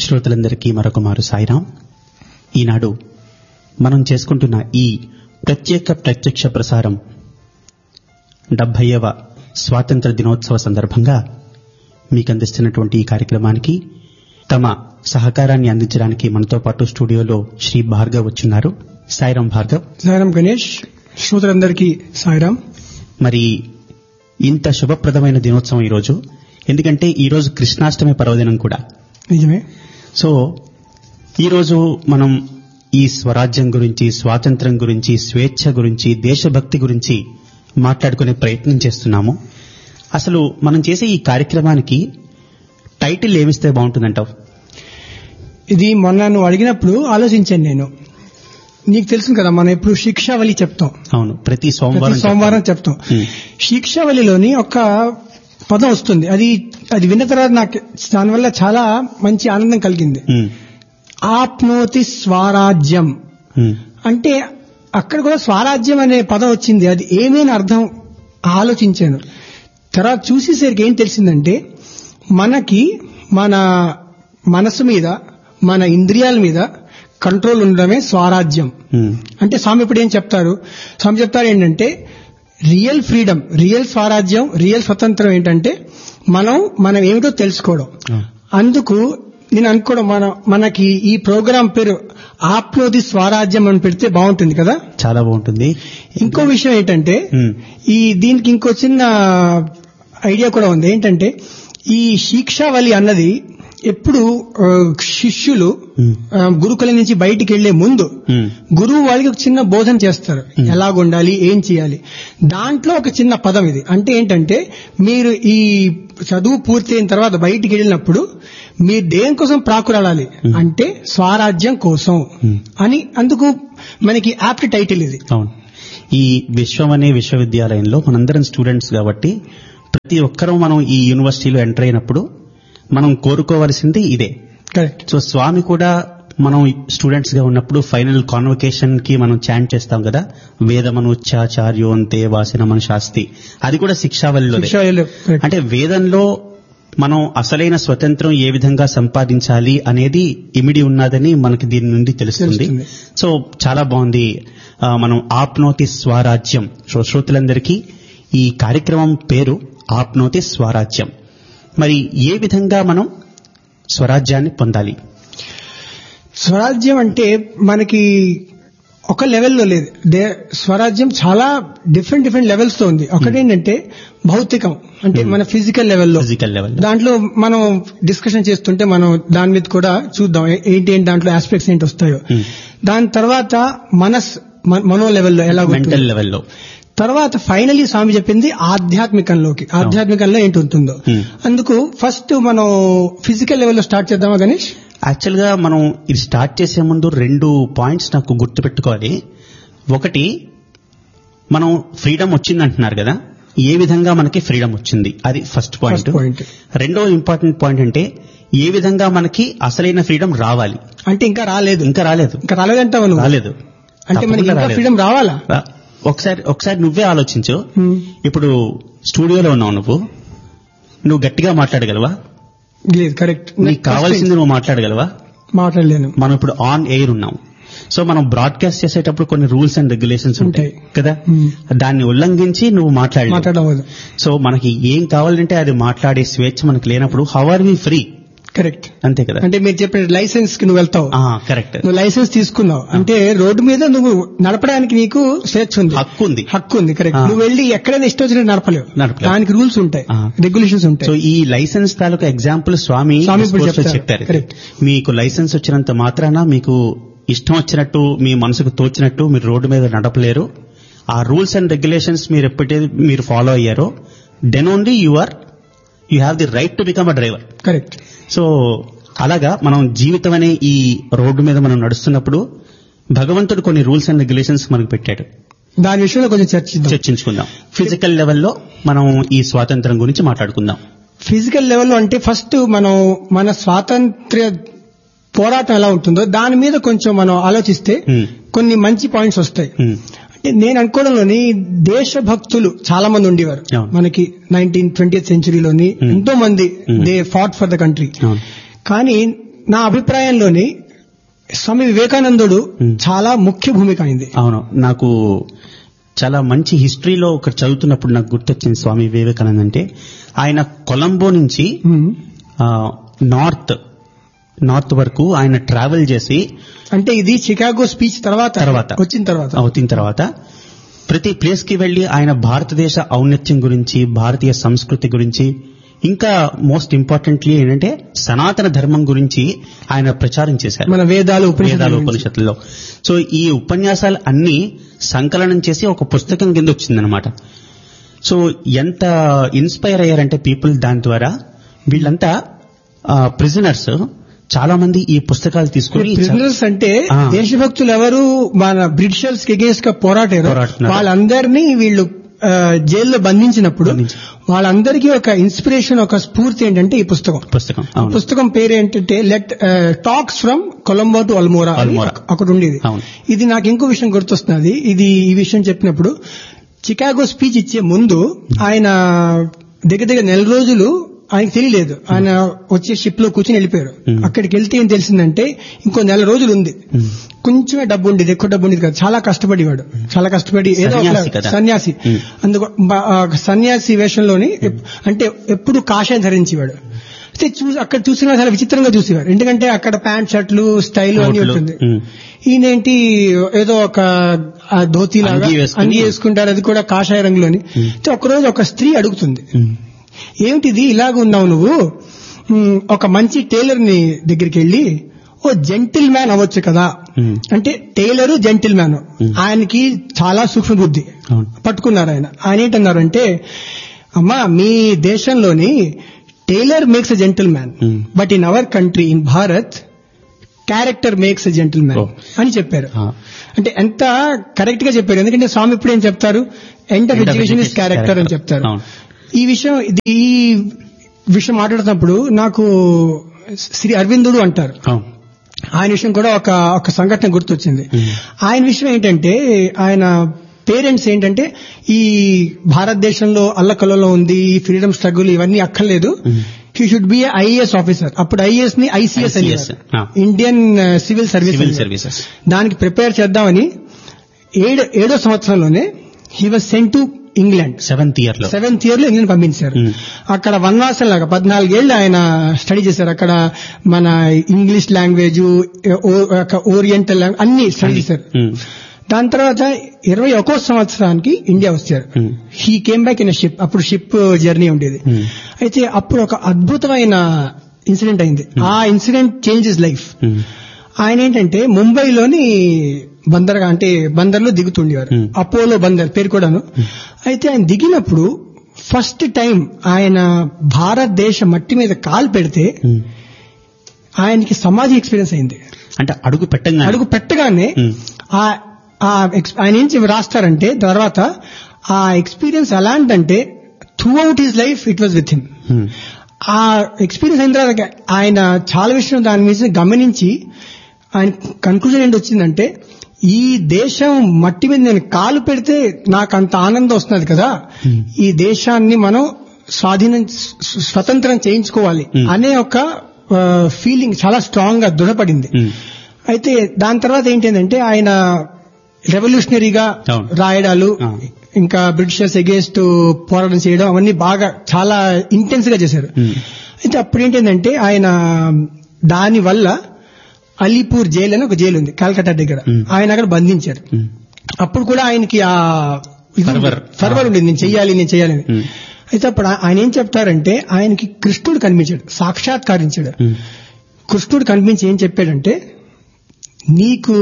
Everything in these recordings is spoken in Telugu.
శ్రోతలందరికీ మరొక మారు సాయిరాం ఈనాడు మనం చేసుకుంటున్న ఈ ప్రత్యేక ప్రత్యక్ష ప్రసారం డెబ్బైవ స్వాతంత్ర దినోత్సవ సందర్భంగా మీకు అందిస్తున్నటువంటి ఈ కార్యక్రమానికి తమ సహకారాన్ని అందించడానికి మనతో పాటు స్టూడియోలో శ్రీ భార్గవ్ వచ్చున్నారు సాయిరాం భార్గవ్ సాయిరాం గణేష్ శ్రోతలందరికీ సాయిరాం మరి ఇంత శుభప్రదమైన దినోత్సవం ఈరోజు ఎందుకంటే ఈరోజు కృష్ణాష్టమి పర్వదినం కూడా నిజమే సో ఈరోజు మనం ఈ స్వరాజ్యం గురించి స్వాతంత్రం గురించి స్వేచ్ఛ గురించి దేశభక్తి గురించి మాట్లాడుకునే ప్రయత్నం చేస్తున్నాము అసలు మనం చేసే ఈ కార్యక్రమానికి టైటిల్ ఏమిస్తే బాగుంటుందంటావు ఇది మొన్న నువ్వు అడిగినప్పుడు ఆలోచించాను నేను నీకు తెలుసు కదా మనం ఎప్పుడు శిక్షావళి చెప్తాం అవును ప్రతి ప్రతి సోమవారం సోమవారం చెప్తాం Hmm. శిక్షావళిలోని ఒక పదం వస్తుంది అది అది విన్న తర్వాత నాకు దానివల్ల చాలా మంచి ఆనందం కలిగింది ఉమ్, ఆప్నోతి స్వరాజ్యం ఉమ్, అంటే అక్కడ కూడా స్వరాజ్యం అనే పదం వచ్చింది అది ఏమేని అర్థం ఆలోచించాను తర్వాత చూసేసరికి ఏం తెలిసిందంటే మనకి మన మనసు మీద మన ఇంద్రియాల మీద కంట్రోల్ ఉండడమే స్వరాజ్యం ఉమ్, అంటే స్వామి ఇప్పుడు ఏం చెప్తారు స్వామి చెప్తారు ఏంటంటే రియల్ ఫ్రీడమ్ రియల్ స్వరాజ్యం రియల్ స్వతంత్రం ఏంటంటే మనం మనం ఏమిటో తెలుసుకోవడం ఆ, అందుకు నేను అనుకోవడం మన మనకి ఈ ప్రోగ్రాం పేరు ఆప్నోది స్వరాజ్యం అని పెడితే బాగుంటుంది కదా చాలా బాగుంటుంది ఇంకో విషయం ఏంటంటే ఉమ్, ఈ దీనికి ఇంకో చిన్న ఐడియా కూడా ఉంది ఏంటంటే ఈ శిక్షావళి అన్నది ఎప్పుడు ఆ, శిష్యులు ఉమ్, ఆ, గురుకుల నుంచి బయటికి వెళ్లే ముందు ఉమ్, గురువు వాళ్ళకి ఒక చిన్న బోధన చేస్తారు ఎలాగుండాలి ఏం చేయాలి దాంట్లో ఒక చిన్న పదం ఇది అంటే ఏంటంటే మీరు ఈ చదువు పూర్తయిన తర్వాత బయటికి వెళ్ళినప్పుడు మీరు దేనికోసం ప్రాకురాడాలి అంటే స్వరాజ్యం కోసం Hmm. అని అందుకు మనకి యాప్ట్ టైటిల్ ఇది అవును ఈ విశ్వం అనే విశ్వవిద్యాలయంలో మనందరం స్టూడెంట్స్ కాబట్టి ప్రతి ఒక్కరూ మనం ఈ యూనివర్సిటీలో ఎంటర్ అయినప్పుడు మనం కోరుకోవలసింది ఇదే కరెక్ట్ సో స్వామి కూడా మనం స్టూడెంట్స్ గా ఉన్నప్పుడు ఫైనల్ కాన్వకేషన్ కి మనం చాంట్ చేస్తాం కదా వేదమనుచ్చాచార్యోంతే వాసిన శాస్తి అది కూడా శిక్షావళిలోనే శిక్షావళిలో correct. అంటే వేదంలో మనం అసలైన స్వతంత్రం ఏ విధంగా సంపాదించాలి అనేది ఇమిడి ఉన్నదని మనకి దీని నుండి తెలుస్తుంది తెలుస్తుంది. సో చాలా బాగుంది ఆ, మనం ఆప్నోతి స్వరాజ్యం సో శ్రోతలందరికీ ఈ కార్యక్రమం పేరు ఆప్నోతి స్వరాజ్యం మరి ఏ విధంగా మనం స్వరాజ్యాన్ని పొందాలి స్వరాజ్యం అంటే మనకి ఒక లెవెల్లో లేదు దే స్వరాజ్యం చాలా డిఫరెంట్ డిఫరెంట్ లెవెల్స్ తో ఉంది ఒకటేంటంటే భౌతికం అంటే మన ఫిజికల్ లెవెల్లో ఫిజికల్ లెవెల్ దాంట్లో మనం డిస్కషన్ చేస్తుంటే మనం దాని మీద కూడా చూద్దాం ఏ- ఏంటి ఏంటి దాంట్లో ఆస్పెక్ట్స్ ఏంటి వస్తాయో Hmm. దాని తర్వాత మనస్ మ- మనో లెవెల్లో ఎలా మెంటల్ లెవెల్లో తర్వాత ఫైనలీ స్వామి చెప్పింది ఆధ్యాత్మికంలోకి ఆధ్యాత్మికంలో ఏంటి ఉంటుందో Hmm. అందుకు ఫస్ట్ మనం ఫిజికల్ లెవెల్లో స్టార్ట్ చేద్దామా గణేష్ యాక్చువల్ గా మనం ఇది స్టార్ట్ చేసే ముందు రెండు పాయింట్స్ నాకు గుర్తు పెట్టుకోవాలి ఒకటి మనం ఫ్రీడమ్ వచ్చింది అంటున్నారు కదా ఏ విధంగా మనకి ఫ్రీడమ్ వచ్చింది అది ఫస్ట్ పాయింట్ ఫస్ట్ పాయింట్ రెండో ఇంపార్టెంట్ పాయింట్ అంటే ఏ విధంగా మనకి అసలైన ఫ్రీడమ్ రావాలి అంటే ఇంకా రాలేదు ఇంకా రాలేదు ఇంకా రాలేదంటావు నువ్వు రాలేదు అంటే మనకి తప్పకుండా ఇంకా రాలేదు. ఫ్రీడమ్ రావాలా రా- ఒకసారి ఒకసారి నువ్వే ఆలోచించు హ్మ్. ఇప్పుడు స్టూడియోలో ఉన్నావు నువ్వు నువ్వు గట్టిగా మాట్లాడగలవా లేదు కరెక్ట్ నీకు కావాల్సింది నువ్వు మాట్లాడగలవా మాట్లాడలేను మనం ఇప్పుడు ఆన్ ఎయిర్ ఉన్నాం సో మనం బ్రాడ్కాస్ట్ చేసేటప్పుడు కొన్ని రూల్స్ అండ్ రెగ్యులేషన్స్ ఉంటాయి ఉంటాయి. కదా Hmm. దాన్ని ఉల్లంఘించి నువ్వు మాట్లాడి మాట్లాడవద్దు సో మనకి ఏం కావాలంటే అది మాట్లాడే స్వేచ్ఛ మనకు లేనప్పుడు how are we free correct అంతే కదా అంటే మీరు చెప్పిన లైసెన్స్ కి నువ్వు వెళ్తావు కరెక్ట్ నువ్వు లైసెన్స్ తీసుకున్నావు అంటే రోడ్డు మీద నువ్వు నడపడానికి నీకు స్వేచ్ఛ ఉంది హక్కు ఉంది హక్కు ఉంది కరెక్ట్ ఆ. నువ్వు వెళ్ళి ఎక్కడైనా ఇష్టం వచ్చినట్టు నడపలేవు నడపలేవు. దానికి రూల్స్ ఉంటాయి ఆ. రెగ్యులేషన్స్ సో ఉంటాయి ఈ లైసెన్స్ తాలూకా ఎగ్జాంపుల్ స్వామి స్వామి ఇప్పుడు discourse లో చెప్తారు. చెప్పారు Correct. మీకు లైసెన్స్ వచ్చినంత మాత్రాన మీకు ఇష్టం వచ్చినట్టు మీ మనసుకు తోచినట్టు మీరు రోడ్డు మీద నడపలేరు ఆ రూల్స్ అండ్ రెగ్యులేషన్స్ మీరు ఎప్పుడైతే మీరు ఫాలో అయ్యారో then only you are you have the right to become a driver correct so అలాగా మనం జీవితం అనే ఈ రోడ్డు మీద మనం నడుస్తున్నప్పుడు భగవంతుడు కొన్ని రూల్స్ అండ్ రెగ్యులేషన్స్ మనకు పెట్టాడు దాని విషయంలో కొంచెం చర్చిద్దాం చర్చించుకుందాం ఫిజికల్ లెవెల్లో మనం ఈ స్వాతంత్రం గురించి మాట్లాడుకుందాం ఫిజికల్ లెవెల్లో అంటే ఫస్ట్ మనం మన స్వాతంత్ర్య పోరాటం ఎలా ఉంటుందో దాని మీద కొంచెం మనం ఆలోచిస్తే Hmm. కొన్ని మంచి పాయింట్స్ వస్తాయి Hmm. అంటే నేను అనుకోవడంలోని దేశభక్తులు చాలా మంది ఉండేవారు అవును. మనకి నైన్టీన్ ట్వంటీ సెంచురీలోని Hmm. ఎంతో మంది Hmm. They fought for the country అవును కానీ నా అభిప్రాయంలోని స్వామి వివేకానందుడు Hmm. చాలా ముఖ్య భూమిక అయింది అవును నాకు చాలా మంచి హిస్టరీలో ఒకటి చదువుతున్నప్పుడు నాకు గుర్తొచ్చింది స్వామి వివేకానంద్ అంటే ఆయన కొలంబో నుంచి Hmm. ఆ, నార్త్ నార్త్ వరకు ఆయన ట్రావెల్ చేసి అంటే ఇది చికాగో స్పీచ్ తర్వాత తర్వాత. వచ్చిన తర్వాత అవుతిన తర్వాత ప్రతి ప్లేస్ కి వెళ్లి ఆయన భారతదేశ ఔన్నత్యం గురించి భారతీయ సంస్కృతి గురించి ఇంకా మోస్ట్ ఇంపార్టెంట్లీ ఏంటంటే సనాతన ధర్మం గురించి ఆయన ప్రచారం చేశారు మన వేదాలు వేదాలు ఉపనిషత్తుల గురించి. ఉపనిషత్తుల్లో సో ఈ ఉపన్యాసాలు అన్ని సంకలనం చేసి ఒక పుస్తకం కింద వచ్చిందనమాట సో ఎంత ఇన్స్పైర్ అయ్యారంటే పీపుల్ దాని ద్వారా వీళ్ళంతా ప్రిజనర్స్ చాలా మంది ఈ పుస్తకాలు తీసుకుని ప్రిజనర్స్ అంటే ఆ. దేశభక్తులు ఎవరు మన బ్రిటిషర్స్ కి అగేన్స్ట్ గా పోరాటారు పోరాడుతున్నారు. వాళ్ళందరినీ వీళ్ళు ఆ, జైల్లో బంధించినప్పుడు బంధించి. వాళ్ళందరికీ ఒక ఇన్స్పిరేషన్ ఒక స్ఫూర్తి ఏంటంటే ఈ పుస్తకం పుస్తకం ఈ అవును పుస్తకం పేరు ఏంటంటే లెట్ టాక్స్ ఫ్రమ్ కొలంబో టు అల్మోరా అని అల్మోరా. ఒక- ఒకటి ఉండేది అవును. ఇది నాకు ఇంకో విషయం గుర్తొస్తున్నది ఇది ఈ విషయం చెప్పినప్పుడు చికాగో స్పీచ్ ఇచ్చే ముందు ఆయన దగ్గర దగ్గర నెల రోజులు ఆయనకు తెలియలేదు ఆయన వచ్చే షిప్ లో కూర్చుని వెళ్ళిపోయారు Hmm. అక్కడికి వెళ్తే ఏం తెలిసిందంటే ఇంకో నెల రోజులు ఉంది Hmm. కొంచెమే డబ్బు ఉండేది ఎక్కువ డబ్బు ఉండేది కాదు చాలా కష్టపడేవాడు చాలా కష్టపడి ఏదో ఒక- సన్యాసి కదా. సన్యాసి Hmm. అందుకు బ- ఆ సన్యాసి వేషంలోని ఎప్- అంటే ఎప్పుడు కాషాయం ధరించేవాడు అయితే చూసి అక్కడ చూసిన చాలా విచిత్రంగా చూసేవారు ఎందుకంటే అక్కడ ప్యాంట్ షర్ట్లు స్టైల్ అన్ని కోట్లు. ఉంటుంది ఉమ్. ఈయనేంటి ఏదో ఒక ఆ ధోతి లాగా అంగీ వేసుకుని- అంగి వేసుకుంటారు అది కూడా కాషాయ రంగులోని అయితే ఒకరోజు ఒక స్త్రీ అడుగుతుంది ఉమ్. ఏమిటిది ఇలాగ ఉన్నావు నువ్వు ఉమ్, ఒక మంచి టైలర్ ని దగ్గరికి వెళ్ళి ఓ జెంటిల్ మ్యాన్ అవ్వచ్చు కదా ఉమ్. అంటే టైలరు జెంటిల్ మ్యాన్ ఆయనకి చాలా సూక్ష్మ బుద్ధి అవును పట్టుకున్నారు ఆయన ఆయన ఏంటన్నారంటే అమ్మా మీ దేశంలోని tailor makes a gentleman Hmm. But in our country in Bharat character makes a gentleman Oh. అని చెప్పారు ఆ. అంటే ఎంత కరెక్ట్ గా చెప్పారు ఎందుకంటే స్వామి ఇప్పుడు ఏం చెప్తారు end of End of education is education is character అని character. చెప్తారు అవును. ఈ విషయం ఇది ఈ విషయం మాట్లాడుతున్నప్పుడు నాకు శ్రీ అరవిందుడు అంటారు అవును ఆయన విషయం కూడా ఒక ఒక సంఘటన గుర్తొచ్చింది Hmm. ఆయన విషయం ఏంటంటే ఆయన పేరెంట్స్ ఏంటంటే ఈ భారతదేశంలో అల్లకల్లలో ఉంది ఈ ఫ్రీడమ్ స్ట్రగుల్ ఇవన్నీ అక్కర్లేదు Hmm. He should be IAS officer అప్పుడు ఐఏఎస్ ని ఐసీఎస్ అని ICS, ah. Indian civil service civil అనేవారు. సర్వీసెస్ దానికి ప్రిపేర్ చేద్దామని ఏడు ఏడో సంవత్సరంలోనే he was sent to England seventh year లో సెవెంత్ ఇయర్ లో ఇంగ్లాండ్ పంపించారు Hmm. అక్కడ వనవాసం లాగా పద్నాలుగేళ్లు ఆయన స్టడీ చేశారు అక్కడ మన ఇంగ్లీష్ లాంగ్వేజ్ ఓరియంటల్ అన్ని స్టడీ చేశారు ఉమ్. దాని తర్వాత ఇరవై ఒక్కో సంవత్సరానికి ఇండియా వచ్చారు Hmm. He came back in ship అప్పుడు షిప్ జర్నీ ఉండేది Hmm. అయితే అప్పుడు ఒక అద్భుతమైన ఇన్సిడెంట్ అయింది ఆ ఇన్సిడెంట్ చేంజెస్ లైఫ్ ఉమ్. ఆయన ఏంటంటే ముంబైలోని బందర్గా అంటే బందర్లో దిగుతుండేవారు Hmm. అపోలో బందర్ పేరు కూడాను అయితే ఆయన దిగినప్పుడు ఫస్ట్ టైం ఆయన భారతదేశ మట్టి మీద కాలు పెడితే ఉమ్. ఆయనకి సమాధి ఎక్స్పీరియన్స్ అయింది అంటే అడుగు పెట్టంగా అడుగు పెట్టగానే Hmm. ఆ ఆ ఎక్స్- ఆయన ఏం చెప్పి రాస్తారంటే తర్వాత ఆ ఎక్స్పీరియన్స్ ఎలాంటంటే throughout his life it was with him um. ఆ ఎక్స్పీరియన్స్ అయిన తర్వాత ఆయన చాలా విషయం దాని మీద గమనించి ఆయన కన్క్లూజన్ ఏంటి వచ్చిందంటే ఈ దేశం మట్టి మీద నేను కాలు పెడితే నాకు అంత ఆనందం వస్తున్నది కదా ఈ దేశాన్ని మనం స్వాధీనం స్వ- స్వతంత్రం చేయించుకోవాలి Hmm. అనే ఒక ఫీలింగ్ చాలా స్ట్రాంగ్ గా దృఢపడింది ఉమ్. అయితే దాని తర్వాత ఏంటంటే ఆయన రెవల్యూషనరీగా అవును. రాయడాలు ఆ. ఇంకా బ్రిటిషర్స్ ఎగేన్స్ట్ పోరాటం చేయడం అవన్నీ బాగా చాలా ఇంటెన్స్ గా చేశారు ఉమ్. అయితే అప్పుడు ఏంటంటే ఆయన దాని వల్ల అలీపూర్ జైలు అని ఒక జైలు ఉంది కలకత్తా దగ్గర Hmm. ఆయన అక్కడ బంధించారు ఉమ్. అప్పుడు కూడా ఆయనకి ఆ Fervor. ఫర్వర్ ఉండేది నేను చెయ్యాలి నేను చెయ్యాలని ఉమ్. అయితే అప్పుడు ఆయన ఏం చెప్తారంటే ఆయనకి కృష్ణుడు కనిపించాడు సాక్షాత్కరించాడు ఉమ్. కృష్ణుడు కనిపించి ఏం చెప్పాడంటే నీకు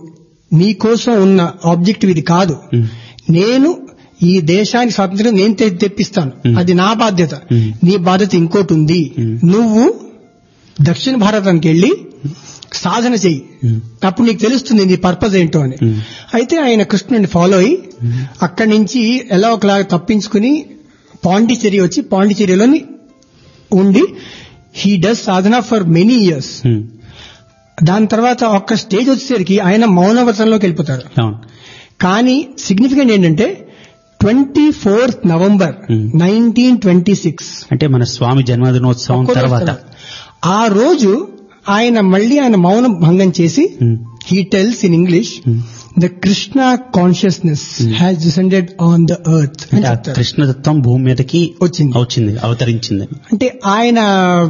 నీ కోసం ఉన్న ఆబ్జెక్టివ్ ఇది కాదు ఉమ్. నేను ఈ దేశానికి స్వాతంత్రం నేను తె- తెప్పిస్తాను Hmm. అది నా బాధ్యత Hmm. నీ బాధ్యత ఇంకోటి ఉంది Hmm. నువ్వు దక్షిణ భారతానికి వెళ్ళి సాధన చెయ్యి ఉమ్. అప్పుడు నీకు తెలుస్తుంది నీ పర్పస్ ఏంటో అని Hmm. అయితే ఆయన కృష్ణుడిని ఫాలో అయ్యి అక్కడి నుంచి ఎలా ఒకలాగా తప్పించుకుని పాండిచేరి వచ్చి పాండిచేరిలోని ఉండి హీ డస్ సాధన ఫర్ మెనీ ఇయర్స్ ఉమ్. దాని తర్వాత ఒక్క స్టేజ్ వచ్చేసరికి ఆయన మౌనవ్రతంలోకి వెళ్ళిపోతారు అవును కానీ సిగ్నిఫికెంట్ ఏంటంటే twenty fourth November Hmm. Nineteen twenty six అంటే మన స్వామి జన్మదినోత్సవం తర్వాత ఆ రోజు ఆయన మళ్ళీ ఆయన మౌనం భంగం చేసి um, he tells in English um. The Krishna consciousness has descended on the earth అంటే ఆ కృష్ణదత్తం భూమి మీదకి వచ్చింది. వచ్చింది అవతరించింది అంటే ఆయన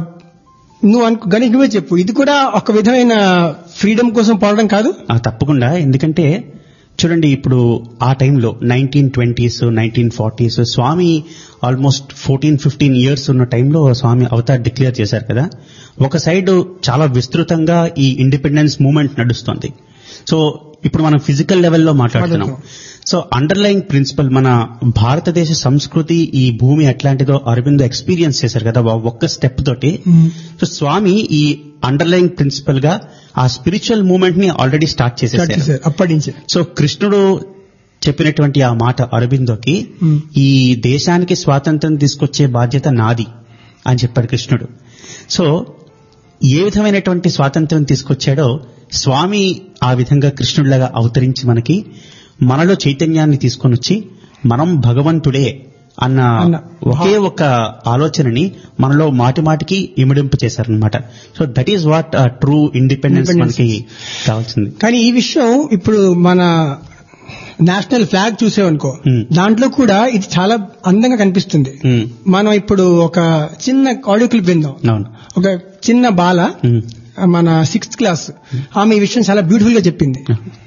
నువ్వు అనుకో గణేష్ నువ్వే చెప్పు ఇది కూడా ఒక విధమైన ఫ్రీడమ్ కోసం పోవడం కాదు ఆ, తప్పకుండా ఎందుకంటే చూడండి ఇప్పుడు ఆ టైంలో నైన్టీన్ ట్వంటీస్ నైన్టీన్ ఫార్టీస్ స్వామి ఆల్మోస్ట్ ఫోర్టీన్ ఫిఫ్టీన్ ఇయర్స్ ఉన్న టైంలో స్వామి అవతార్ డిక్లేర్ చేశారు కదా ఒక సైడ్ చాలా విస్తృతంగా ఈ ఇండిపెండెన్స్ మూవ్మెంట్ నడుస్తోంది సో ఇప్పుడు మనం ఫిజికల్ లెవెల్లో మాట్లాడుతున్నాం సో అండర్లైన్ ప్రిన్సిపల్ మన భారతదేశ సంస్కృతి ఈ భూమి ఎట్లాంటిదో అరవిందో ఎక్స్పీరియన్స్ చేశారు కదా వా- ఒక్క స్టెప్ తోటి సో స్వామి ఈ అండర్లైన్ ప్రిన్సిపల్ గా ఆ స్పిరిచువల్ మూవ్మెంట్ ని ఆల్రెడీ స్టార్ట్ స్టార్ట్ చేసేసారు చేశారు అప్పటి నుంచి సో కృష్ణుడు చెప్పినటువంటి ఆ మాట అరబిందోకి Hmm. ఈ దేశానికి స్వాతంత్రం తీసుకొచ్చే బాధ్యత నాది అని చెప్పాడు కృష్ణుడు సో ఏ విధమైనటువంటి స్వాతంత్రం తీసుకొచ్చాడో స్వామి ఆ విధంగా కృష్ణుడిలాగా అవతరించి మనకి మనలో చైతన్యాన్ని తీసుకొని వచ్చి మనం భగవంతుడే అన్న అన్న ఒకే ఒక ఆలోచనని మనలో మాటి మాటికి ఇమిడింపు చేశారనమాట so that is what true independence Independence. మనకి కావాల్సింది కానీ ఈ విషయం ఇప్పుడు మన నేషనల్ ఫ్లాగ్ చూసేవనుకో Hmm. దాంట్లో కూడా ఇది చాలా అందంగా కనిపిస్తుంది Hmm. మనం ఇప్పుడు ఒక చిన్న ఆడియో క్లిప్ విందాం అవును ఒక చిన్న బాల Hmm. మన సిక్స్త్ క్లాస్ ఆమె ఈ విషయం చాలా బ్యూటిఫుల్ గా చెప్పింది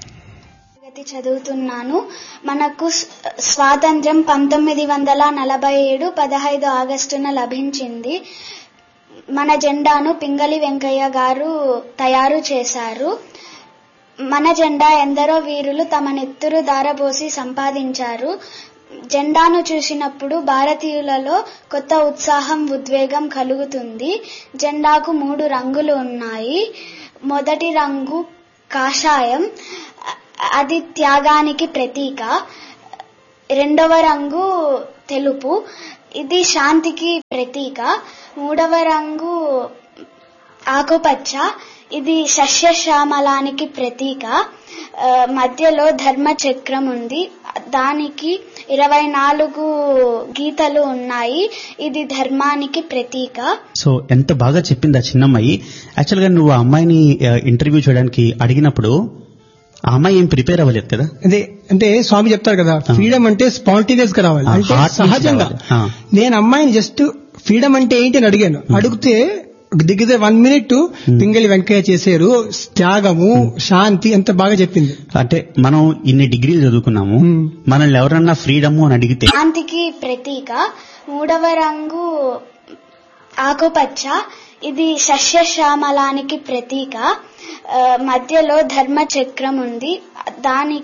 తరగతి చదువుతున్నాను మనకు స్- స్వాతంత్ర్యం పంతొమ్మిది వందల నలభై ఏడు పదహైదు ఆగస్టున లభించింది మన జెండాను పింగళి వెంకయ్య గారు తయారు చేశారు మన జెండా ఎందరో వీరులు తమ నెత్తురు దారబోసి సంపాదించారు జెండాను చూసినప్పుడు భారతీయులలో కొత్త ఉత్సాహం ఉద్వేగం కలుగుతుంది జెండాకు మూడు రంగులు ఉన్నాయి మొదటి రంగు కాషాయం అ- అది త్యాగానికి ప్రతీక రెండవ రంగు తెలుపు ఇది శాంతికి ప్రతీక మూడవ రంగు ఆకుపచ్చ ఇది సస్యశ్యామలానికి ప్రతీక ఆ, మధ్యలో ధర్మ చక్రం ఉంది దానికి ఇరవై నాలుగు గీతలు ఉన్నాయి ఇది ధర్మానికి ప్రతీక సో ఎంత బాగా చెప్పింది ఆ చిన్నమ్మాయి యాక్చువల్ గా నువ్వు ఆ అమ్మాయిని ఇంటర్వ్యూ చేయడానికి అడిగినప్పుడు ఆ అమ్మాయి ఏం ప్రిపేర్ అవ్వలేదు కదా అదే అంటే స్వామి చెప్తారు కదా ఫ్రీడమ్ అంటే స్పాంటేనియస్ గా రావాలి ఆ, అంటే heart నుంచి సహజంగా రావాలి. ఆ. నేను అమ్మాయిని జస్ట్ ఫ్రీడమ్ అంటే ఏంటి అని అడిగాను అడిగితే దిగితే వన్ మినిట్ పింగళి వెంకయ్య చేశారు త్యాగము శాంతి ఎంత బాగా చెప్పింది అంటే మనం ఇన్ని డిగ్రీలు చదువుకున్నాము Hmm. మనల్ని ఎవరన్నా ఫ్రీడమ్ అని అడిగితే శాంతికి ప్రతీక మూడవ రంగు ఆకుపచ్చ ఇది సస్యశ్యామలానికి ప్రతీక ఆ, మధ్యలో ధర్మ చక్రం ఉంది దానికి